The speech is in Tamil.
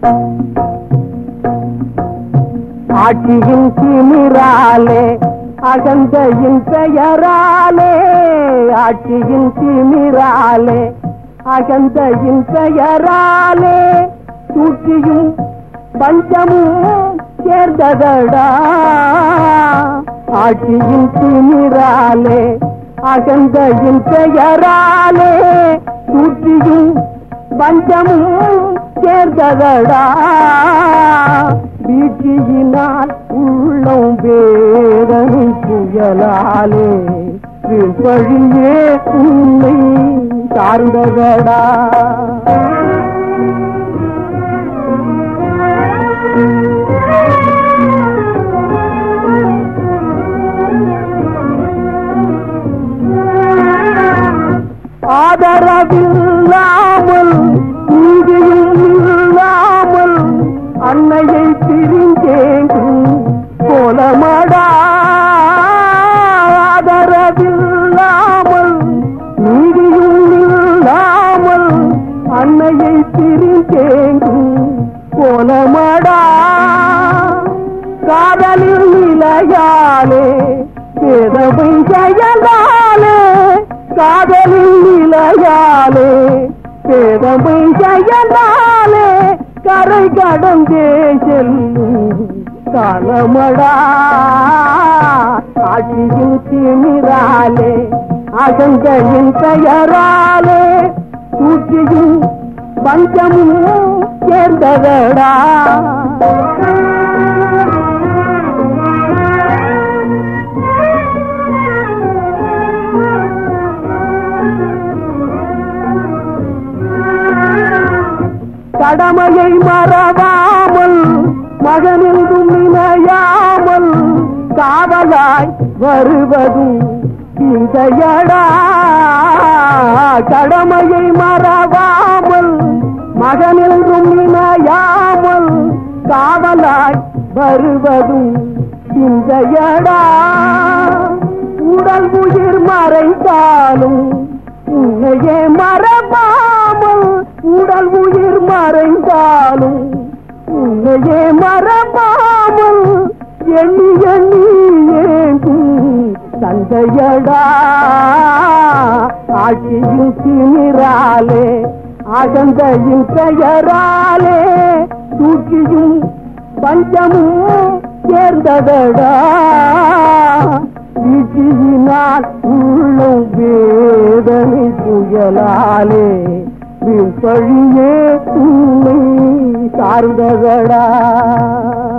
ஆட்சியின் திமிராலே அகந்தையின் பெயராலே ஆட்சியின் திமிராலே அகந்தையின் பெயராலே சூழ்ச்சியும் பஞ்சமும் சேர்ந்ததடா ஆட்சியின் திமிராலே அகந்தையின் பெயராலே சூழ்ச்சியும் பஞ்சமும் சேர்ந்ததடா வீழ்ச்சியினால் உள்ளம் வேதனை புயலாலே வழியே உன்னை சார்ந்ததடா ஆதரவில்லாமல் நீதியும் இல்லாமல் அன்னையை பிரிந்தேங்கும் கோலமடா ஆதரவில்லாமல் நீதியும் இல்லாமல் அன்னையை பிரிந்தேங்கும் கோலமடா காதலில் நிலையாலே பேதவை செயலாலே காதலில் நிலையாலே பேதமை செயலாலே கரை கடந்தே செல்லும் காலமடா ஆட்சியின் திமிராலே அகங்கையின் பெயராலே சூழ்ச்சியும் பஞ்சமும் சேர்ந்ததடா கடமையை மறவாமல் மகனெங்கும் நினையாமல் காவலாய் வருவதும் இந்தையடா கடமையை மறவாமல் மகனெங்கும் நினையாமல் காவலாய் வருவதும் இந்தையடா உடல் உயிர் மறைந்தாலும் உன்னையே மறவாமல் உடல் உயிர் மறைந்தாலும் உன்னையே மறவாமல் எண்ணி எண்ணி ஏங்கும் தந்தையடா ஆட்சியின் திமிராலே அகந்தையின் பெயராலே தூக்கியும் பஞ்சமும் சேர்ந்ததடா வீழ்ச்சியினால் உள்ளம் வேதனை புயலாலே வீழ்பழியே உன்னை சார்ந்ததடா